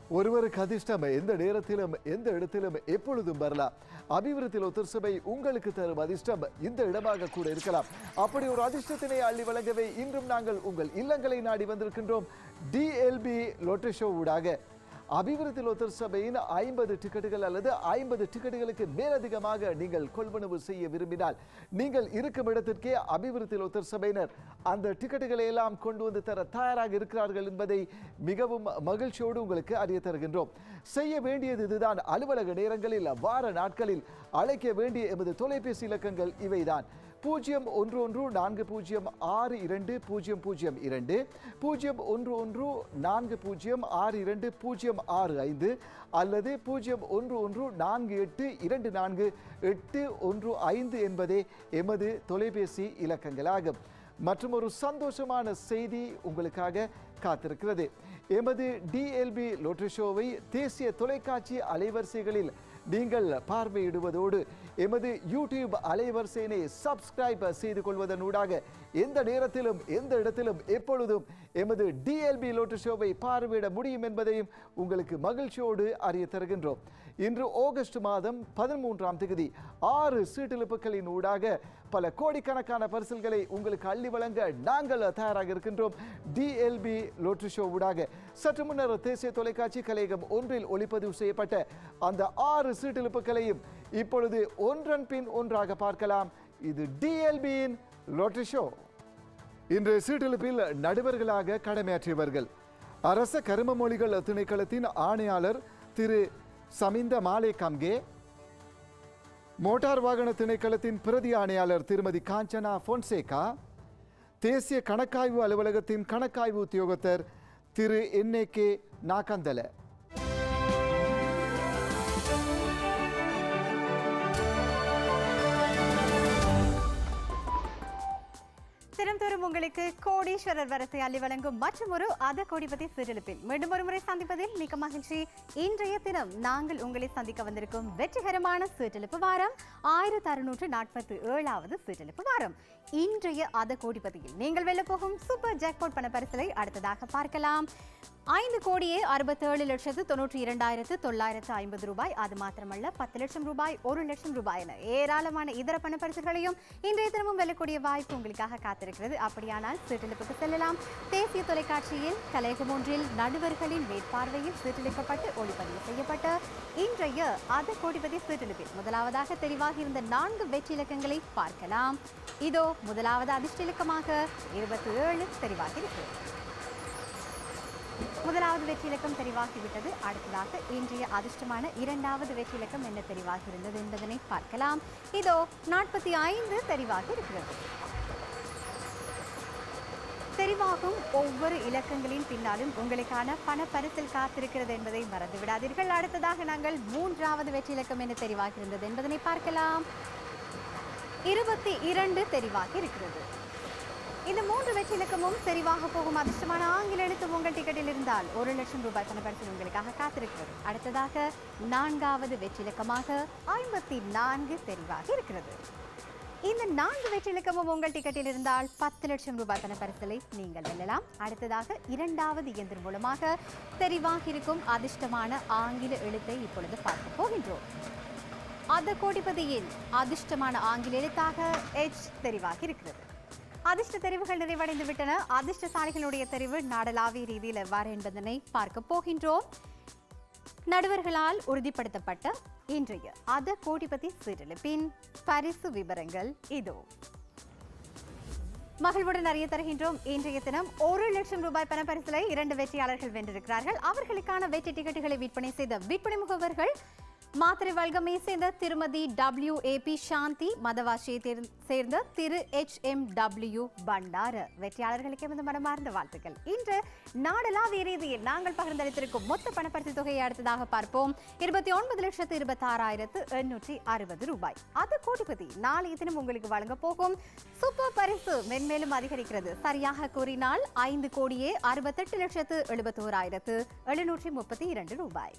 ஒருவருக்கு அதிர்ஷ்டம் எந்த நேரத்திலும் எந்த இடத்திலும் எப்பொழுதும் வரலாம் அபிவிருத்தி லோத்தர் சபை உங்களுக்கு தரும் அதிர்ஷ்டம் இந்த இடமாக கூட இருக்கலாம் அப்படி ஒரு அதிர்ஷ்டத்தினை அள்ளி வழங்கவே இன்றும் நாங்கள் உங்கள் இல்லங்களை நாடி வந்திருக்கின்றோம் டிஎல்பி லோட்டரி ஷோ ஊடாக அபிவிருத்தி லோத்தர் சபையின் ஐம்பது டிக்கெட்டுகள் அல்லது ஐம்பது டிக்கெட்டுகளுக்கு மேலதிகமாக நீங்கள் கொள்வனவு செய்ய விரும்பினால் நீங்கள் இருக்கும் இடத்திற்கே அபிவிருத்தி லோத்தர் சபையினர் அந்த டிக்கெட்டுகளை எல்லாம் கொண்டு வந்து தர தயாராக இருக்கிறார்கள் என்பதை மிகவும் மகிழ்ச்சியோடு உங்களுக்கு அறிய தருகின்றோம் செய்ய வேண்டியது இதுதான் அலுவலக நேரங்களில் வார நாட்களில் அழைக்க வேண்டிய எமது தொலைபேசி இலக்கங்கள் இவைதான் பூஜ்ஜியம் ஒன்று ஒன்று நான்கு பூஜ்ஜியம் ஆறு இரண்டு பூஜ்ஜியம் பூஜ்ஜியம் இரண்டு பூஜ்ஜியம் ஒன்று ஒன்று நான்கு பூஜ்ஜியம் ஆறு இரண்டு பூஜ்ஜியம் ஆறு ஐந்து அல்லது பூஜ்ஜியம் ஒன்று ஒன்று நான்கு எட்டு இரண்டு நான்கு எட்டு ஒன்று ஐந்து என்பதே எமது தொலைபேசி இலக்கங்களாகும் மற்றும் ஒரு சந்தோஷமான செய்தி உங்களுக்காக காத்திருக்கிறது எமது டிஎல்பி லோட்டரி ஷோவை தேசிய தொலைக்காட்சி அலைவரிசைகளில் நீங்கள் பார்வையிடுவதோடு எமது யூடியூப் அலைவரிசையினை சப்ஸ்கிரைப் செய்து கொள்வதனூடாக எந்த நேரத்திலும் எந்த இடத்திலும் எப்பொழுதும் எமது டிஎல்பி லோட்டு ஷோவை பார்வையிட முடியும் என்பதையும் உங்களுக்கு மகிழ்ச்சியோடு அறிய தருகின்றோம் இன்று ஆகஸ்ட் மாதம் பதிமூன்றாம் தேதி ஆறு சீட்டிழப்புகளின் ஊடாக பல கோடிக்கணக்கான பரிசல்களை உங்களுக்கு அள்ளி வழங்க நாங்கள் தயாராக இருக்கின்றோம் டிஎல்பி லோட்ரி ஷோ ஊடாக சற்று முன்னர் தேசிய தொலைக்காட்சி கலையகம் ஒன்றில் ஒளிப்பதிவு செய்யப்பட்ட அந்த ஆறு சீட்டிழப்புகளையும் இப்பொழுது ஒன்றன் பின் ஒன்றாக பார்க்கலாம் இது டிஎல்பியின் லோட்ரி ஷோ இன்று சீட்டெழுப்பில் நடுவர்களாக கடமையாற்றியவர்கள் அரச கரும மொழிகள் திணைக்களத்தின் ஆணையாளர் திரு சமிந்த மாலே கம்கே மோட்டார் வாகன திணைக்களத்தின் பிரதி ஆணையாளர் திருமதி காஞ்சனா பொன்சேகா தேசிய கணக்காய்வு அலுவலகத்தின் கணக்காய்வு உத்தியோகத்தர் திரு என்ஏ கே நாகந்தல தினம்தோறும் உங்களுக்கு கோடீஸ்வரர் வரத்தை அள்ளி வழங்கும் மற்றும் ஒரு அத கோடிபதி சிறப்பில் மீண்டும் ஒரு முறை சந்திப்பதில் மிக மகிழ்ச்சி இன்றைய தினம் நாங்கள் உங்களை சந்திக்க வந்திருக்கும் வெற்றிகரமான சீட்டெழுப்பு வாரம் ஆயிரத்தி அறுநூற்று நாற்பத்தி ஏழாவது சீட்டெழுப்பு வாரம் இன்றைய அத கோடிபதியில் நீங்கள் வெல்ல போகும் சூப்பர் ஜாக்பாட் பண பரிசலை அடுத்ததாக பார்க்கலாம் ஐந்து கோடியே அறுபத்தேழு லட்சத்து தொண்ணூற்றி இரண்டாயிரத்து தொள்ளாயிரத்து ஐம்பது ரூபாய் அது மாத்திரமல்ல பத்து லட்சம் ரூபாய் ஒரு லட்சம் ரூபாய் என ஏராளமான இதர பண பரிசுகளையும் இன்றைய தினமும் வெல்லக்கூடிய வாய்ப்பு உங்களுக்காக காத்திருக்கிறது அப்படியானால் சீட்டெழுப்புக்கு செல்லலாம் தேசிய தொலைக்காட்சியில் கலையகம் ஒன்றில் நடுவர்களின் மேற்பார்வையில் சீட்டெழுக்கப்பட்டு ஒளிப்பதிவு செய்யப்பட்ட இன்றைய அத கோடிபதி சீட்டெழுப்பில் முதலாவதாக தெரிவாகி இருந்த நான்கு வெற்றி இலக்கங்களை பார்க்கலாம் இதோ முதலாவது அதிர்ஷ்ட இலக்கமாக இருபத்தி ஏழு தெரிவாகி இருக்கிறது முதலாவது வெற்றி இலக்கம் தெரிவாகிவிட்டது அடுத்ததாக இன்றைய அதிர்ஷ்டமான இரண்டாவது வெற்றி இலக்கம் என்ன தெரிவாகி இருந்தது என்பதனை பார்க்கலாம் இதோ நாற்பத்தி ஐந்து தெரிவாகி இருக்கிறது தெரிவாகும் ஒவ்வொரு இலக்கங்களின் பின்னாலும் உங்களுக்கான பண பரிசில் காத்திருக்கிறது என்பதை மறந்து விடாதீர்கள் அடுத்ததாக நாங்கள் மூன்றாவது வெற்றி இலக்கம் என்ன தெரிவாகி இருந்தது என்பதனை பார்க்கலாம் இருபத்தி இரண்டு தெரிவாகி இருக்கிறது இந்த மூன்று வெற்றி இலக்கமும் தெரிவாக போகும் அதிர்ஷ்டமான ஆங்கில எழுத்து உங்கள் டிக்கெட்டில் இருந்தால் ஒரு லட்சம் ரூபாய் பணப்பரிசு உங்களுக்காக காத்திருக்கிறது அடுத்ததாக நான்காவது வெற்றி இலக்கமாக ஐம்பத்தி நான்கு தெரிவாக இருக்கிறது இந்த நான்கு வெற்றி இலக்கமும் உங்கள் டிக்கெட்டில் இருந்தால் பத்து லட்சம் ரூபாய் பணப்பரிசலை நீங்கள் வெல்லலாம் அடுத்ததாக இரண்டாவது இயந்திரம் மூலமாக தெரிவாக இருக்கும் அதிர்ஷ்டமான ஆங்கில எழுத்தை இப்பொழுது பார்க்க போகின்றோம் அத கோடிபதியின் அதிர்ஷ்டமான ஆங்கில எழுத்தாக எச் தெரிவாகி இருக்கிறது அதிர்ஷ்ட தெரிவுகள் நிறைவடைந்து விட்டன அதிர்ஷ்டசாலிகளுடைய தெரிவு நாடளாவிய ரீதியில் எவ்வாறு என்பதனை பார்க்க போகின்றோம் நடுவர்களால் உறுதிப்படுத்தப்பட்ட இன்றைய அத கோடிபதி சீரழிப்பின் பரிசு விவரங்கள் இதோ மகிழ்வுடன் அறிய தருகின்றோம் இன்றைய தினம் ஒரு லட்சம் ரூபாய் பணப்பரிசலை இரண்டு வெற்றியாளர்கள் வென்றிருக்கிறார்கள் அவர்களுக்கான வெற்றி டிக்கெட்டுகளை விற்பனை செய்த விற்பனை முகவர்கள் மாத்திரை வல்கமே சேர்ந்த திருமதி டபிள்யூ ஏபி சாந்தி மதவாசியை தேர்- சேர்ந்த திரு எச் எம் டபிள்யூ பண்டார வெற்றியாளர்களுக்கு எமது மனமார்ந்த வாழ்த்துக்கள் இன்று நாடளாவிய ரீதியில் நாங்கள் பகிர்ந்தளித்திருக்கும் மொத்த பணப்பரிசு தொகையை அடுத்ததாக பார்ப்போம் இருபத்தி ஒன்பது லட்சத்து இருபத்தாறாயிரத்து எண்ணூற்றி அறுபது ரூபாய் அது கோடிபதி நாளைய தினம் உங்களுக்கு வழங்க போகும் சூப்பர் பரிசு மென்மேலும் அதிகரிக்கிறது சரியாக கூறினால் ஐந்து கோடியே அறுபத்தெட்டு லட்சத்து எழுபத்தோராயிரத்து எழுநூற்றி முப்பத்தி இரண்டு ரூபாய்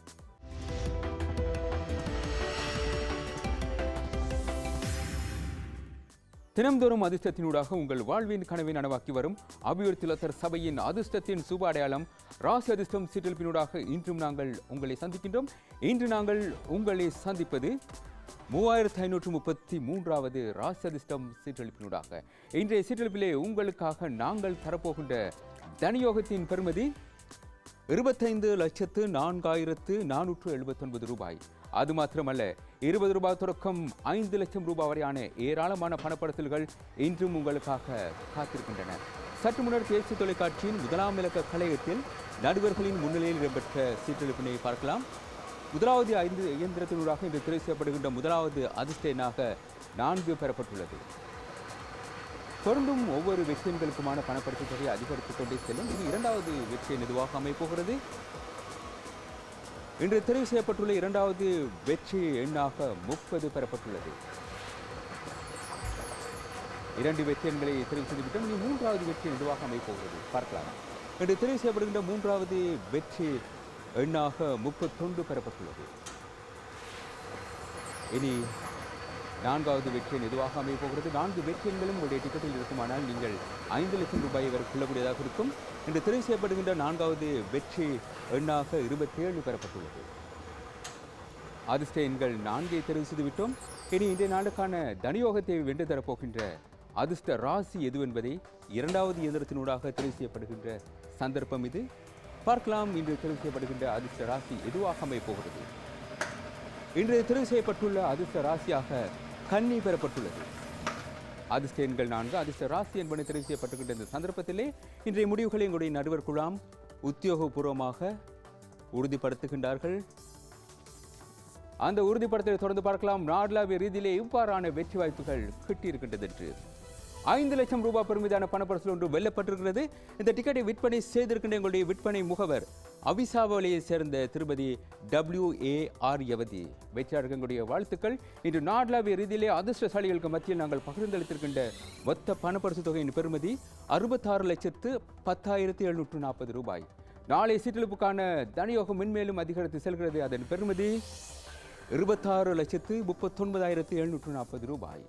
தினம்தோறும் அதிர்ஷ்டத்தினூடாக உங்கள் வாழ்வின் கனவை நனவாக்கி வரும் அபிவிருத்திலத்தர் சபையின் அதிர்ஷ்டத்தின் சுப அடையாளம் ராசி அதிர்ஷ்டம் சீட்டெழுப்பினூடாக இன்றும் நாங்கள் உங்களை சந்திக்கின்றோம் இன்று நாங்கள் உங்களை சந்திப்பது மூவாயிரத்தி ஐநூற்று முப்பத்தி மூன்றாவது ராசி அதிர்ஷ்டம் சீட்டெழுப்பினூடாக இன்றைய சீட்டெழுப்பிலே உங்களுக்காக நாங்கள் தரப்போகின்ற தனியோகத்தின் பெறுமதி இருபத்தைந்து லட்சத்து நான்காயிரத்து நானூற்று எழுபத்தொன்பது ரூபாய் அது மாத்திரமல்ல இருபது ரூபாய் தொடக்கம் ஐந்து லட்சம் ரூபாய் வரையான ஏராளமான பணப்படுத்தல்கள் இன்றும் உங்களுக்காக காத்திருக்கின்றன சற்று முன்னர் தேசிய தொலைக்காட்சியின் முதலாம் இலக்க கலையத்தில் நடுவர்களின் முன்னிலையில் இடம்பெற்ற சீட்டெழுப்பினை பார்க்கலாம் முதலாவது ஐந்து இயந்திரத்தினூடாக இன்று தெரிவு செய்யப்படுகின்ற முதலாவது அதிர்ஷ்ட எண்ணாக நான்கு பெறப்பட்டுள்ளது தொடர்ந்தும் ஒவ்வொரு வெற்றியன்களுக்குமான பணப்படுத்த தொகை அதிகரித்துக் கொண்டே செல்லும் இது இரண்டாவது வெற்றியின் இதுவாக அமைப்போகிறது இன்று தெரிவு செய்யப்பட்டுள்ள இரண்டாவது வெற்றி எண்ணாக முப்பது பெறப்பட்டுள்ளது இரண்டு வெற்றி எண்களை தெரிவு செய்துவிட்டோம் இனி மூன்றாவது வெற்றி எதுவாக அமைப்போகிறது பார்க்கலாம் இன்று தெரிவு செய்யப்படுகின்ற மூன்றாவது வெற்றி எண்ணாக முப்பத்தொன்று பெறப்பட்டுள்ளது இனி நான்காவது வெற்றி எண் எதுவாக அமையப் போகிறது நான்கு வெற்றி எண்களும் உங்களுடைய டிக்கெட்டில் இருக்குமானால் நீங்கள் ஐந்து லட்சம் ரூபாய் வரை கொள்ளக்கூடியதாக இருக்கும் இன்று தெரிவு செய்யப்படுகின்ற நான்காவது வெற்றி எண்ணாக இருபத்தேழு பெறப்பட்டுள்ளது அதிர்ஷ்ட எண்கள் நான்கை தெரிவு செய்துவிட்டோம் இனி இன்றைய நாளுக்கான தனியோகத்தை வென்று தரப்போகின்ற அதிர்ஷ்ட ராசி எது என்பதை இரண்டாவது இயந்திரத்தினூடாக தெரிவு செய்யப்படுகின்ற சந்தர்ப்பம் இது பார்க்கலாம் இன்று தெரிவு செய்யப்படுகின்ற அதிர்ஷ்ட ராசி எதுவாக அமையப் போகிறது இன்று தெரிவு செய்யப்பட்டுள்ள அதிர்ஷ்ட ராசியாக கன்னி பெறப்பட்டுள்ளது அதிர்ஷ்ட எண்கள் நான்கு அதிர்ஷ்ட ராசி என்பன தெரிவு செய்யப்பட்டுகின்ற இந்த சந்தர்ப்பத்திலே இன்றைய முடிவுகளை எங்களுடைய நடுவர் குழாம் உத்தியோகபூர்வமாக உறுதிப்படுத்துகின்றார்கள் அந்த உறுதிப்படுத்தலை தொடர்ந்து பார்க்கலாம் நாடளாவிய ரீதியிலே இவ்வாறான வெற்றி வாய்ப்புகள் கிட்டியிருக்கின்றது என்று ஐந்து லட்சம் ரூபாய் பெருமிதான பணப்பரிசு ஒன்று வெல்லப்பட்டிருக்கிறது இந்த டிக்கெட்டை விற்பனை செய்திருக்கின்ற எங்களுடைய விற்பனை முகவர் அவிசாவளியை சேர்ந்த திருமதி டபிள்யூ ஏ ஆர் யவதி வெற்றியாளர்கள் எங்களுடைய வாழ்த்துக்கள் இன்று நாடளாவிய ரீதியிலே அதிர்ஷ்டசாலிகளுக்கு மத்தியில் நாங்கள் பகிர்ந்தளித்திருக்கின்ற மொத்த பணப்பரிசு தொகையின் பெறுமதி அறுபத்தாறு லட்சத்து பத்தாயிரத்தி எழுநூற்று நாற்பது ரூபாய் நாளை சீட்டெழுப்புக்கான தனியோகம் மென்மேலும் அதிகரித்து செல்கிறது அதன் பெறுமதி இருபத்தாறு லட்சத்து முப்பத்தொன்பதாயிரத்து எழுநூற்று நாற்பது ரூபாய்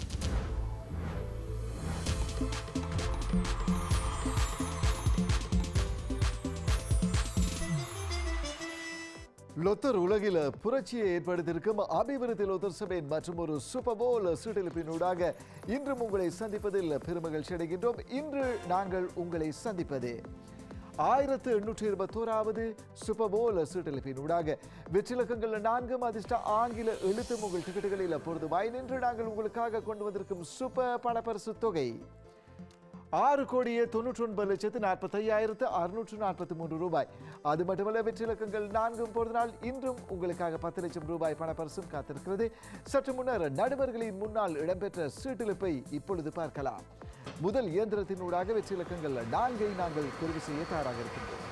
லொத்தர் உலகில் புரட்சியை ஏற்படுத்தியிருக்கும் அபிவிருத்தி லொத்தர் சபையின் மற்றும் ஒரு சூப்பர் போல் சீட்டெழுப்பினூடாக இன்றும் உங்களை சந்திப்பதில் பெருமகிழ்ச்சி அடைகின்றோம் இன்று நாங்கள் உங்களை சந்திப்பது ஆயிரத்து எண்ணூற்றி இருபத்தோராவது சூப்பர் போல் சீட்டெழுப்பினூடாக வெற்றிலக்கங்கள் நான்கும் அதிர்ஷ்ட ஆங்கில எழுத்து உங்கள் டிக்கெட்டுகளில் பொருதுமாய் நின்று நாங்கள் உங்களுக்காக கொண்டு வந்திருக்கும் சூப்பர் பணப்பரிசு தொகை ஆறு கோடியே தொண்ணூற்றி ஒன்பது லட்சத்து நாற்பத்தையாயிரத்து அறுநூற்று நாற்பத்தி மூன்று ரூபாய் அது மட்டுமல்ல வெற்றிலக்கங்கள் நான்கும் பொழுது நாள் இன்றும் உங்களுக்காக பத்து லட்சம் ரூபாய் பணப்பரிசும் காத்திருக்கிறது சற்று முன்னர் நடுவர்களின் முன்னால் இடம்பெற்ற சீட்டிழப்பை இப்பொழுது பார்க்கலாம் முதல் இயந்திரத்தினூடாக வெற்றிலக்கங்கள் நான்கை நாங்கள் தெரிவு செய்ய தயாராக இருக்கின்றோம்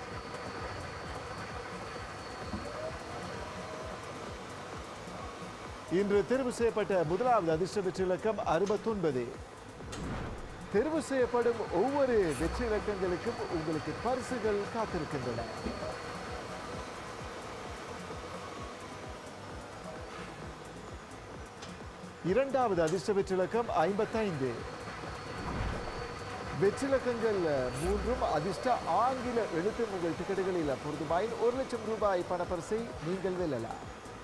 இன்று தெரிவு செய்யப்பட்ட முதலாவது அதிர்ஷ்ட வெற்றிலக்கம் அறுபத்தொன்பது தெரிவு செய்யப்படும் ஒவ்வொரு வெற்றி இலக்கங்களுக்கும் உங்களுக்கு பரிசுகள் காத்திருக்கின்றன இரண்டாவது அதிர்ஷ்ட வெற்றிலக்கம் ஐம்பத்தைந்து வெற்றிலக்கங்கள் மூன்றும் அதிர்ஷ்ட ஆங்கில எழுத்து உங்கள் டிக்கெட்டுகளில் பொருதுமாயின் ஒரு லட்சம் ரூபாய் பணப்பரிசை நீங்கள் வெல்லலாம்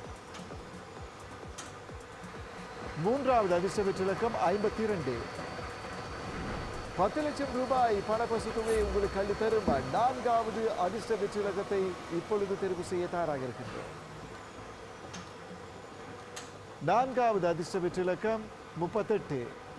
மூன்றாவது அதிர்ஷ்ட வெற்றிலக்கம் ஐம்பத்தி இரண்டு பத்து லட்சம் ரூபாய் பணப்பரிசு தொகையை உங்களுக்கு அள்ளி தரும் நான்காவது அதிர்ஷ்ட வெற்றிலக்கத்தை இப்பொழுது தெரிவு செய்ய தயாராக இருக்கின்றோம் நான்காவது அதிர்ஷ்ட வெற்றிலக்கம் முப்பத்தெட்டு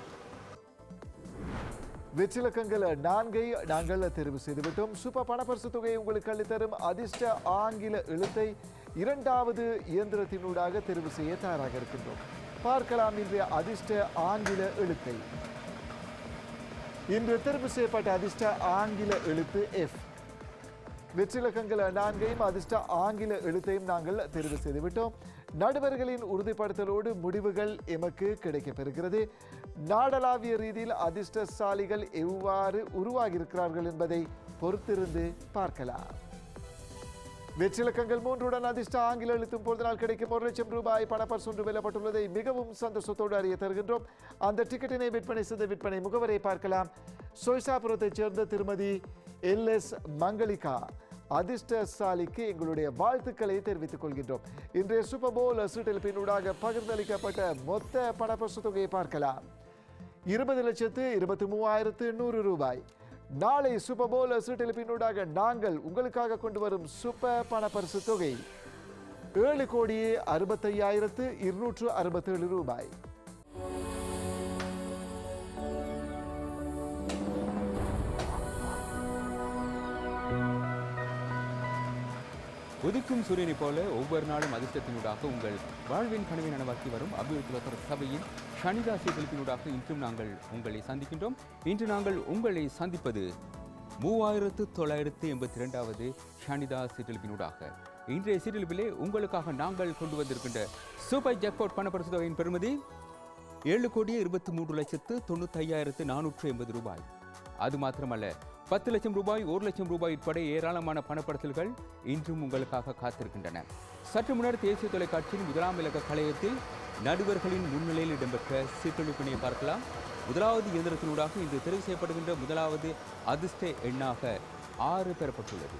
வெற்றிலக்கங்கள் நான்கை நாங்கள் தெரிவு செய்துவிட்டோம் சூப்பர் பணப்பரிசு தொகையை உங்களுக்கு அள்ளித்தரும் அதிர்ஷ்ட ஆங்கில எழுத்தை இரண்டாவது இயந்திரத்தினூடாக தெரிவு செய்ய தயாராக இருக்கின்றோம் பார்க்கலாம் இன்றைய அதிர்ஷ்ட ஆங்கில எழுத்தை இன்று தெரிவு செய்யப்பட்ட அதிர்ஷ்ட ஆங்கில எழுத்து எஃப் வெற்றிலக்கங்கள் நான்கையும் அதிர்ஷ்ட ஆங்கில எழுத்தையும் நாங்கள் தெரிவு செய்துவிட்டோம் நடுவர்களின் உறுதிப்படுத்தலோடு முடிவுகள் எமக்கு கிடைக்கப்பெறுகிறது நாடளாவிய ரீதியில் அதிர்ஷ்டசாலிகள் எவ்வாறு உருவாகி இருக்கிறார்கள் என்பதை பொறுத்திருந்து பார்க்கலாம் வெற்றிலக்கங்கள் மூன்றுடன் அதிர்ஷ்ட ஆங்கில எழுத்தும் பொழுது நாள் கிடைக்கும் ஒரு லட்சம் ரூபாய் பணப்பரிசு ஒன்று வெல்லப்பட்டுள்ளதை மிகவும் சந்தோஷத்தோடு அறிய தருகின்றோம் அந்த டிக்கெட்டினை விற்பனை செய்த விற்பனை முகவரை பார்க்கலாம் சோய்சாபுரத்தைச் சேர்ந்த திருமதி எல் எஸ் மங்களிகா அதிர்ஷ்டசாலிக்கு எங்களுடைய வாழ்த்துக்களை தெரிவித்துக் கொள்கின்றோம் இன்றைய சூப்பர் போல் சீட்டெழுப்பினூடாக பகிர்ந்தளிக்கப்பட்ட மொத்த பணப்பரிசு தொகையை பார்க்கலாம் இருபது லட்சத்து இருபத்தி மூவாயிரத்து நூறு ரூபாய் நாளை சூப்பர் போல் சீட்டெழுப்பினூடாக நாங்கள் உங்களுக்காக கொண்டு வரும் சூப்பர் பணப்பரிசு தொகை ஏழு கோடியே அறுபத்தையாயிரத்து இருநூற்று அறுபத்தேழு ரூபாய் உதிக்கும் சூரியனைப் போல ஒவ்வொரு நாளும் அதிர்ஷ்டத்தினூடாக உங்கள் வாழ்வின் கனவை நனவாக்கி வரும் அபிவிருத்தி சபையின் சனிதா சீர்திருத்தினூடாக இன்றும் நாங்கள் உங்களை சந்திக்கின்றோம் இன்று நாங்கள் உங்களை சந்திப்பது மூவாயிரத்து தொள்ளாயிரத்து எண்பத்தி இரண்டாவது ஷனிதா சீர்திருப்பினூடாக இன்றைய சீர்திருப்பிலே உங்களுக்காக நாங்கள் கொண்டு வந்திருக்கின்ற சூப்பர் ஜாக்பாட் பணப்பரிசு தொகையின் பெறுமதி ஏழு கோடியே இருபத்தி மூன்று லட்சத்து தொண்ணூத்தையாயிரத்து நானூற்று எண்பது ரூபாய் அது மாத்திரமல்ல பத்து லட்சம் ரூபாய் ஒரு லட்சம் ரூபாய் உட்பட ஏராளமான பணப்படுத்தல்கள் இன்றும் உங்களுக்காக காத்திருக்கின்றன சற்று முன்னர் தேசிய தொலைக்காட்சியின் முதலாம் இலக்க கலையத்தில் நடுவர்களின் முன்னிலையில் இடம்பெற்ற சீட்டொழிப்பினை பார்க்கலாம் முதலாவது இயந்திரத்தினூடாக இன்று தெரிவு செய்யப்படுகின்ற முதலாவது அதிர்ஷ்ட எண்ணாக ஆறு பெறப்பட்டுள்ளது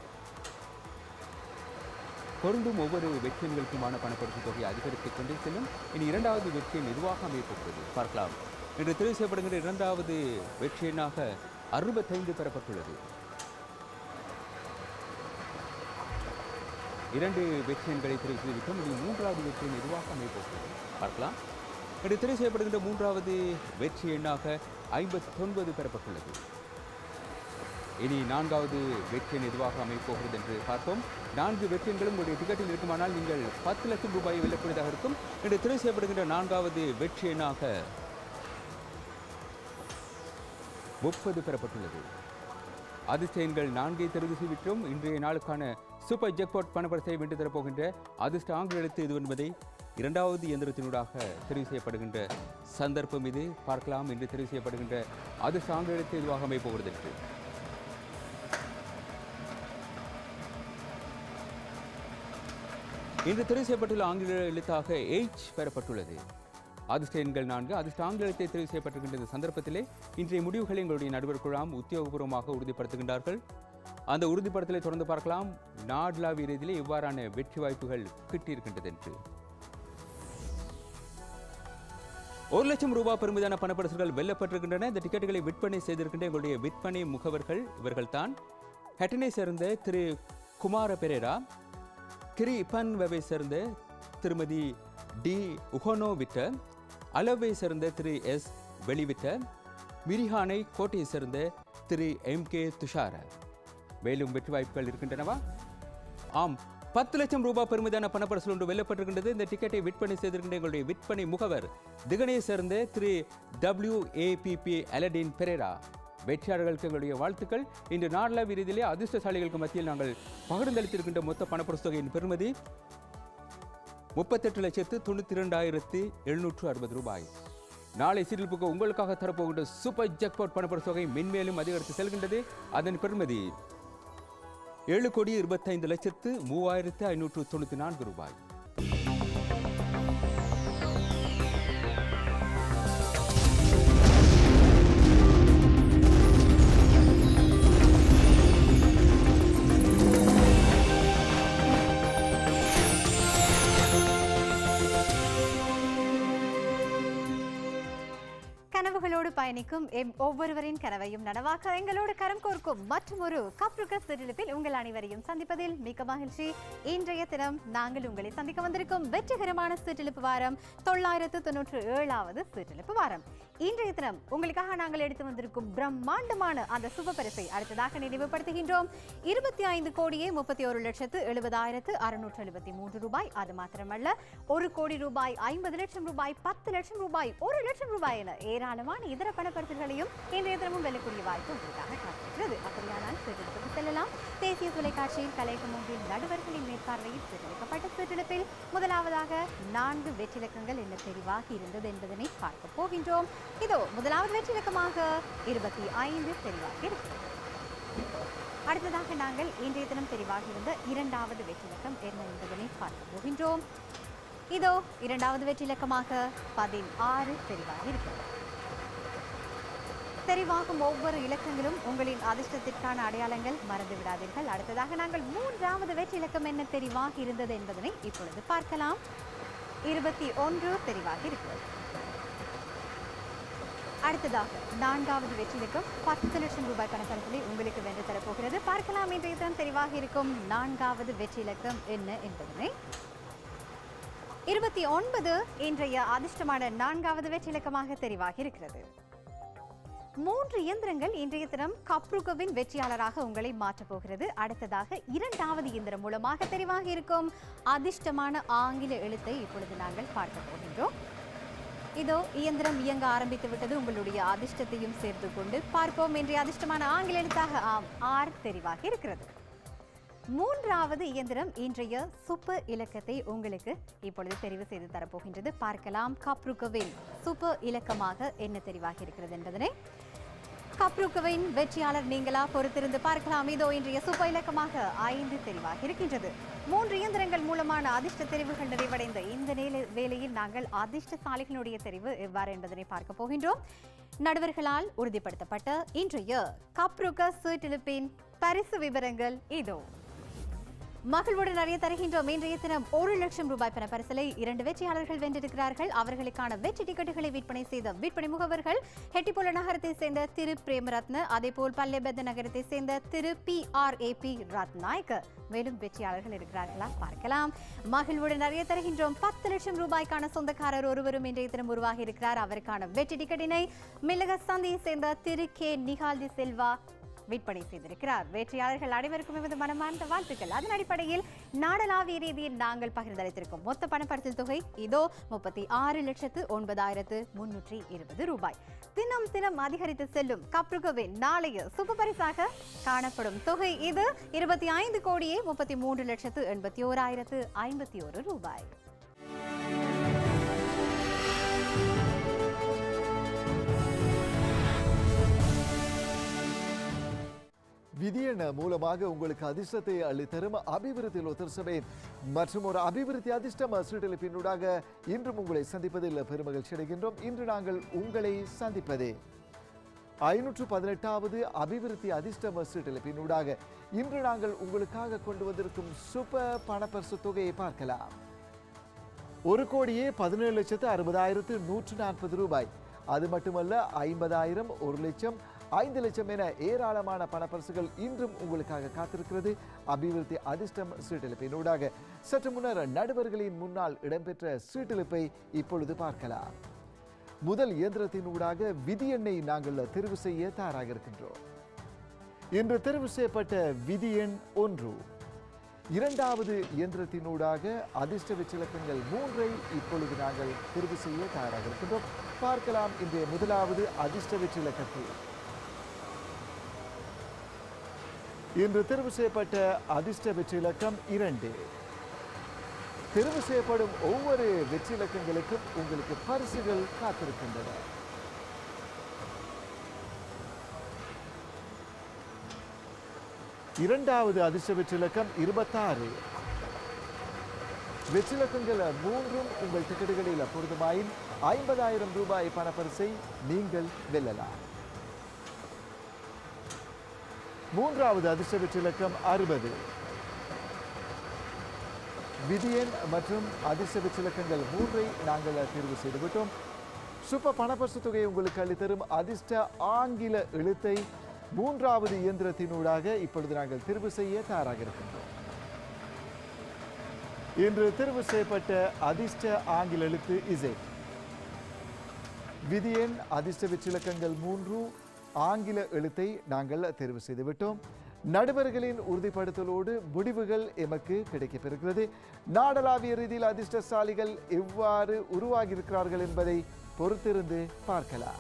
பொருந்தும் ஒவ்வொரு வெற்றியன்களுக்குமான பணப்படுத்தும் தொகை அதிகரித்துக் கொண்டே செல்லும் இனி இரண்டாவது வெற்றியின் எதுவாக அமையப்போகிறது பார்க்கலாம் இன்று தெரிவு செய்யப்படுகின்ற இரண்டாவது வெற்றி எண்ணாக அறுபத்தைந்து பெறப்பட்டுள்ளது இரண்டு வெற்றி எண்களை தெரிவு செய்துவிட்டோம் இனி மூன்றாவது வெற்றி எண் எதுவாக அமையப்போகிறது பார்க்கலாம் இன்று தெரிவு செய்யப்படுகின்ற மூன்றாவது வெற்றி எண்ணாக ஐம்பத்தொன்பது பெறப்பட்டுள்ளது இனி நான்காவது வெற்றி எண் எதுவாக அமைப்போகிறது என்று பார்ப்போம் நான்கு வெற்றி எண்களும் உங்களுடைய டிக்கெட்டில் இருக்குமானால் நீங்கள் பத்து லட்சம் ரூபாய் வெல்லக்கூடியதாக இருக்கும் இன்று தெரிவு செய்யப்படுகின்ற நான்காவது வெற்றி எண்ணாக முப்பது பெறப்பட்டுள்ளது அதிர்ஷ்ட எண்கள் நான்கை தெரிவு செய்துவிட்டோம் இன்றைய நாளுக்கான சூப்பர் ஜெக்பாட் பணப்பரிசை வென்று தரப்போகின்ற அதிர்ஷ்ட ஆங்கில எழுத்து இது என்பதை இரண்டாவது இயந்திரத்தினூடாக தெரிவு செய்யப்படுகின்ற சந்தர்ப்பம் இது பார்க்கலாம் இன்று தெரிவு செய்யப்படுகின்ற அதிர்ஷ்ட ஆங்கில எழுத்து இதுவாக அமைப்போகிறது என்று இன்று தெரிவு செய்யப்பட்டுள்ள ஆங்கில எழுத்தாக எச் பெறப்பட்டுள்ளது அதிர்ஷ்ட எண்கள் நான்கு அதிர்ஷ்ட ஆங்கில எழுத்தை தெரிவு செய்யப்பட்டிருக்கின்ற இந்த சந்தர்ப்பத்திலே இன்றைய முடிவுகளை எங்களுடைய நடுவர் குழாம் உத்தியோகபூர்வமாக உறுதிப்படுத்துகின்றார்கள் அந்த உறுதிப்படுத்தலை தொடர்ந்து பார்க்கலாம் நாடளாவிய ரீதியிலே இவ்வாறான வெற்றி வாய்ப்புகள் கிட்டியிருக்கின்றது என்று ஒரு லட்சம் ரூபாய் பெருமிதான பணப்பரிசுகள் வெல்லப்பட்டிருக்கின்றன இந்த டிக்கெட்டுகளை விற்பனை செய்திருக்கின்ற எங்களுடைய விற்பனை முகவர்கள் இவர்கள்தான் ஹெட்டனை சேர்ந்த திரு குமார பெரேரா கிரி பன்வவை சேர்ந்த திருமதி டி உஹோனோவிட்ட அளவை சேர்ந்த திரு எஸ் வெளிவிட்ட மிரிஹானை கோட்டையை சேர்ந்த திரு எம் கே துஷார மேலும் வெற்றி வாய்ப்புகள் இருக்கின்றனவா ஆம் பத்து லட்சம் ரூபாய் பெருமிதான பணப்பரிசு ஒன்று வெல்லப்பட்டிருக்கின்றது இந்த டிக்கெட்டை விற்பனை செய்திருக்கின்ற எங்களுடைய விற்பனை முகவர் திகனை சேர்ந்த திரு டபிள்யூ ஏபிபி அலடின் பெரேரா வெற்றியாளர்களுக்கு எங்களுடைய வாழ்த்துக்கள் இன்று நாடள விருதிலே அதிர்ஷ்டசாலிகளுக்கு மத்தியில் நாங்கள் பகிர்ந்தளித்திருக்கின்ற மொத்த பணப்பரிசு தொகையின் பெறுமதி முப்பத்தெட்டு லட்சத்து தொண்ணூற்றி இரண்டாயிரத்தி எழுநூற்று அறுபது ரூபாய் நாளை சீரியலுக்கு உங்களுக்காக தரப்போகின்ற சூப்பர் ஜாக்பாட் பணப்பரிசு தொகை மென்மேலும் அதிகரித்து செல்கின்றது அதன் பெறுமதி ஏழு கோடி இருபத்தைந்து லட்சத்து மூவாயிரத்து ஐநூற்று தொண்ணூற்றி நான்கு ரூபாய் கனவுகளோடு பயணிக்கும் எம் ஒவ்வொருவரின் கனவையும் நனவாக்க எங்களோடு கரம் கோர்க்கும் மற்றும் ஒரு கப்ருக சிறிலிப்பில் உங்கள் அனைவரையும் சந்திப்பதில் மிக்க மகிழ்ச்சி இன்றைய தினம் நாங்கள் உங்களை சந்திக்க வந்திருக்கும் வெற்றிகரமான சீட்டெழுப்பு வாரம் தொள்ளாயிரத்து தொன்னூற்று ஏழாவது சீட்டெழுப்பு வாரம் இன்றைய தினம் உங்களுக்காக நாங்கள் எடுத்து வந்திருக்கும் பிரம்மாண்டமான அந்த சுப பரிசை அடுத்ததாக நினைவுபடுத்துகின்றோம் இருபத்தி ஐந்து கோடியே முப்பத்தி ஒரு லட்சத்து எழுபதாயிரத்து அறுநூற்று எழுபத்தி மூன்று ரூபாய் அது மாத்திரமல்ல ஒரு கோடி ரூபாய் ஐம்பது லட்சம் ரூபாய் பத்து லட்சம் ரூபாய் ஒரு லட்சம் ரூபாய் என ஏராளமான இதர பணப்பரிசுகளையும் இன்றைய தினமும் வெல்லக்கூடிய வாய்ப்பு உங்களுக்காக காத்திருக்கிறது அப்படியானால் சீட்டெடுப்புக்கு செல்லலாம் தேசிய தொலைக்காட்சியில் கலையகம் ஒன்றின் நடுவர்களின் மேற்பார்வையில் சீட்டெடுக்கப்பட்ட சீட்டெடுப்பில் முதலாவதாக நான்கு வெற்றிலக்கங்கள் என்ன தெரிவாகி இருந்தது என்பதனை பார்க்க போகின்றோம் இதோ முதலாவது வெற்றிலக்கமாக இருபத்தி ஐந்து தெரிவாகி இருக்கிறது அடுத்ததாக நாங்கள் இன்றைய தினம் தெரிவாகியிருந்த இரண்டாவது வெற்றிலக்கம் என்ன என்பதனை பார்க்க போகின்றோம் இதோ இரண்டாவது வெற்றிலக்கமாக பதினாறு தெரிவாகி இருக்கிறது தெரிவாகும் ஒவ்வொரு இலக்கங்களும் உங்களின் அதிர்ஷ்டத்திற்கான அடையாளங்கள் மறந்து விடாதீர்கள் அடுத்ததாக நாங்கள் மூன்றாவது வெற்றி இலக்கம் என்ன தெரிவாகி இருந்தது என்பதனை இப்பொழுது பார்க்கலாம் இருபத்தி ஒன்று தெரிவாகி இருக்கிறது அடுத்ததாக நான்காவது வெற்றி இலக்கம் பத்து லட்சம் ரூபாய் கணக்கணக்கிலே உங்களுக்கு வென்று தரப்போகிறது பார்க்கலாம் இன்றைய தினம் தெரிவாக இருக்கும் நான்காவது வெற்றி இலக்கம் என்ன என்பதனை இருபத்தி ஒன்பது இன்றைய அதிர்ஷ்டமான நான்காவது வெற்றி இலக்கமாக தெரிவாகி இருக்கிறது மூன்று இயந்திரங்கள் இன்றைய தினம் கப்ருகவின் வெற்றியாளராக உங்களை மாற்றப் போகிறது அடுத்ததாக இரண்டாவது இயந்திரம் மூலமாக தெரிவாக இருக்கும் அதிர்ஷ்டமான ஆங்கில எழுத்தை இப்பொழுது நாங்கள் பார்க்க போகின்றோம் இதோ இயந்திரம் இயங்க ஆரம்பித்து விட்டது உங்களுடைய அதிர்ஷ்டத்தையும் சேர்த்து கொண்டு பார்ப்போம் இன்றைய அதிர்ஷ்டமான ஆங்கில எழுத்தாக ஆம் ஆர் தெரிவாக இருக்கிறது மூன்றாவது இயந்திரம் இன்றைய சூப்பர் இலக்கத்தை உங்களுக்கு இப்பொழுது தெரிவு செய்து தரப்போகின்றது பார்க்கலாம் கப்ருகவின் சூப்பர் இலக்கமாக என்ன தெரிவாகி இருக்கிறது என்பதனை கப்ருகவின் வெற்றியாளர் நீங்களா பொறுத்திருந்து பார்க்கலாம் இதோ இன்றைய சூப்பர் இலக்கமாக ஐந்து தெரிவாக இருக்கின்றது மூன்று இயந்திரங்கள் மூலமான அதிர்ஷ்ட தெரிவுகள் நிறைவடைந்த இந்த நேல வேளையில் நாங்கள் அதிர்ஷ்டசாலிகளுடைய தெரிவு எவ்வாறு என்பதனை பார்க்க போகின்றோம் நடுவர்களால் உறுதிப்படுத்தப்பட்ட இன்றைய கப்ருக சீட்டிலிப்பின் பரிசு விவரங்கள் இதோ மகிழ்வுடன் அறிய தருகின்றோம் இன்றைய தினம் ஒரு லட்சம் ரூபாய் பண பரிசலை இரண்டு வெற்றியாளர்கள் வென்றிருக்கிறார்கள் அவர்களுக்கான வெற்றி டிக்கெட்டுகளை விற்பனை செய்த விற்பனை முகவர்கள் ஹெட்டிபோல நகரத்தை சேர்ந்த திரு பிரேமரத்ன அதேபோல் பல்லேபெத்த நகரத்தை சேர்ந்த திரு P R A P Ratnayake மேலும் வெற்றியாளர்கள் இருக்கிறார்களா பார்க்கலாம் மகிழ்வுடன் அறிய தருகின்றோம் பத்து லட்சம் ரூபாய்க்கான சொந்தக்காரர் ஒருவரும் இன்றைய தினம் உருவாகி இருக்கிறார் அவருக்கான வெற்றி டிக்கெட்டினை மில்லக சந்தையை சேர்ந்த திரு கே நிகால்தி செல்வா விற்பனை செய்திருக்கிறார் வெற்றியாளர்கள் அனைவருக்கும் எமது மனமார்ந்த வாழ்த்துக்கள் அதன் அடிப்படையில் நாடளாவிய ரீதியில் நாங்கள் பகிர்ந்தளித்திருக்கும் மொத்த பணப்பரிசில் தொகை இதோ முப்பத்தி ஆறு லட்சத்து ஒன்பதாயிரத்து முன்னூற்றி இருபது ரூபாய் தினம் தினம் அதிகரித்து செல்லும் கப்ருகவின் நாளைய சுப பரிசாக காணப்படும் தொகை இது இருபத்தி ஐந்து கோடியே முப்பத்தி மூன்று லட்சத்து எண்பத்தி ஓராயிரத்து ஐம்பத்தி ஒரு ரூபாய் விதியென மூலமாக உங்களுக்கு அதிர்ஷ்டத்தை அள்ளித்தரும் அபிவிருத்தி லோத்தர் சபை மற்றும் ஒரு அபிவிருத்தி அதிர்ஷ்டம் சீட்டளிப்பினூடாக இன்றும் உங்களை சந்திப்பதில் பெருமகிழ்ச்சி அடைகின்றோம் இன்று நாங்கள் உங்களை சந்திப்பதே ஐநூற்று பதினெட்டாவது அபிவிருத்தி அதிர்ஷ்டம் சீட்டளிப்பினூடாக இன்று நாங்கள் உங்களுக்காக கொண்டு வந்திருக்கும் சூப்பர் பணப்பரிசு தொகையை பார்க்கலாம் ஒரு கோடியே பதினேழு லட்சத்து அறுபதாயிரத்து நூற்று நாற்பது ரூபாய் அது மட்டுமல்ல ஐம்பதாயிரம் ஒரு லட்சம் ஐந்து லட்சம் என ஏராளமான பணப்பரிசுகள் இன்றும் உங்களுக்காக காத்திருக்கிறது அபிவிருத்தி அதிர்ஷ்டம் சீட்டெழுப்பினூடாக சற்று முன்னர் நடுவர்களின் முன்னால் இடம்பெற்ற சீட்டெழுப்பை இப்பொழுது பார்க்கலாம் முதல் இயந்திரத்தினூடாக விதி எண்ணை நாங்கள் தெரிவு செய்ய தயாராக இருக்கின்றோம் இன்று தெரிவு செய்யப்பட்ட விதி எண் ஒன்று இரண்டாவது இயந்திரத்தினூடாக அதிர்ஷ்ட வெற்றிலக்கங்கள் மூன்றை இப்பொழுது நாங்கள் தெரிவு செய்ய தயாராக இருக்கின்றோம் பார்க்கலாம் இன்றைய முதலாவது அதிர்ஷ்ட வெற்றிலக்கத்தில் இன்று தெரிவு செய்யப்பட்ட அதிர்ஷ்ட வெற்றிலக்கம் இரண்டு தெரிவு செய்யப்படும் ஒவ்வொரு வெற்றிலக்கங்களுக்கும் உங்களுக்கு பரிசுகள் காத்திருக்கின்றன இரண்டாவது அதிர்ஷ்ட வெற்றிலக்கம் இருபத்தாறு வெற்றிலக்கங்கள் மூன்றும் உங்கள் டிக்கெட்டுகளில் பொருந்துமாயின் ஐம்பதாயிரம் ரூபாய் பணப்பரிசை நீங்கள் வெல்லலாம் மூன்றாவது அதிர்ஷ்ட வெற்றிலக்கம் அறுபது விதியன் மற்றும் அதிர்ஷ்ட வெற்றிலக்கங்கள் மூன்றை நாங்கள் தேர்வு செய்துவிட்டோம் சூப்பர் பணப்பரிசு தொகையை உங்களுக்கு அளித்தரும் அதிர்ஷ்ட ஆங்கில எழுத்தை மூன்றாவது இயந்திரத்தினூடாக இப்பொழுது நாங்கள் தேர்வு செய்ய தயாராக இருக்கின்றோம் இன்று தேர்வு செய்யப்பட்ட அதிர்ஷ்ட ஆங்கில எழுத்து இசை விதியன் அதிர்ஷ்ட வெற்றிலக்கங்கள் மூன்று ஆங்கில எழுத்தை நாங்கள் தேர்வு செய்துவிட்டோம் நடுவர்களின் உறுதிப்படுத்தலோடு முடிவுகள் எமக்கு கிடைக்கப்பெறுகிறது நாடளாவிய ரீதியில் அதிர்ஷ்டசாலிகள் எவ்வாறு உருவாகியிருக்கிறார்கள் என்பதை பொறுத்திருந்து பார்க்கலாம்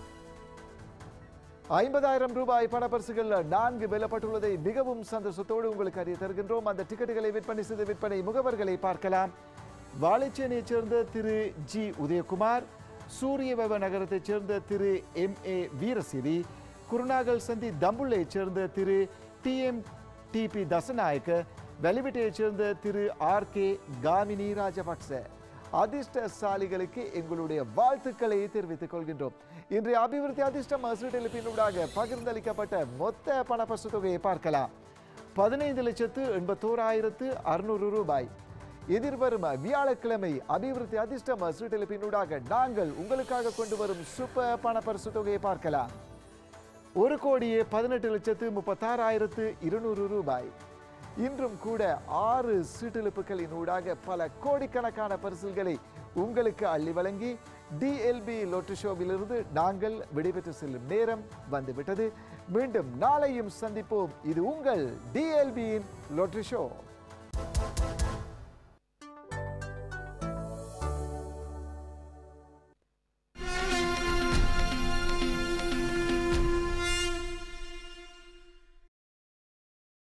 ஐம்பதாயிரம் ரூபாய் பணப்பரிசுகள் நான்கு வெல்லப்பட்டுள்ளதை மிகவும் சந்தோஷத்தோடு உங்களுக்கு அறிய தருகின்றோம் அந்த டிக்கெட்டுகளை விற்பனை செய்த விற்பனை முகவர்களை பார்க்கலாம் வாழைச்சேனையைச் சேர்ந்த திரு ஜி உதயகுமார் சூரியவெவ நகரத்தைச் சேர்ந்த திரு எம் ஏ வீரசிறி குருநாகல் சந்தி தம்புள்ளையைச் சேர்ந்த திரு டி எம் டிபி தசநாயக்க வெளிவிட்டையைச் சேர்ந்த திரு ஆர் கே காமினி ராஜபக்ச அதிர்ஷ்டசாலிகளுக்கு எங்களுடைய வாழ்த்துக்களை தெரிவித்துக் கொள்கின்றோம் இன்றைய அபிவிருத்தி அதிர்ஷ்டம் அசுட்டெலுப்பினூடாக பகிர்ந்தளிக்கப்பட்ட மொத்த பணப்பசு தொகையை பார்க்கலாம் பதினைந்து லட்சத்து எண்பத்தோராயிரத்து அறுநூறு ரூபாய் எதிர்வரும் வியாழக்கிழமை அபிவிருத்தி அதிர்ஷ்டம் அசுட்டெலுப்பினூடாக நாங்கள் உங்களுக்காக கொண்டு வரும் சூப்பர் பணப்பரிசு தொகையை பார்க்கலாம் ஒரு கோடியே பதினெட்டு லட்சத்து முப்பத்தாறாயிரத்து இருநூறு ரூபாய் இன்றும் கூட ஆறு சீட்டெழுப்புகளின் ஊடாக பல கோடிக்கணக்கான பரிசில்களை உங்களுக்கு அள்ளி வழங்கி டிஎல்பி லொட்டு ஷோவிலிருந்து நாங்கள் விடைபெற்று செல்லும் நேரம் வந்துவிட்டது மீண்டும் நாளையும் சந்திப்போம் இது உங்கள் டிஎல்பியின் லொட்டு ஷோ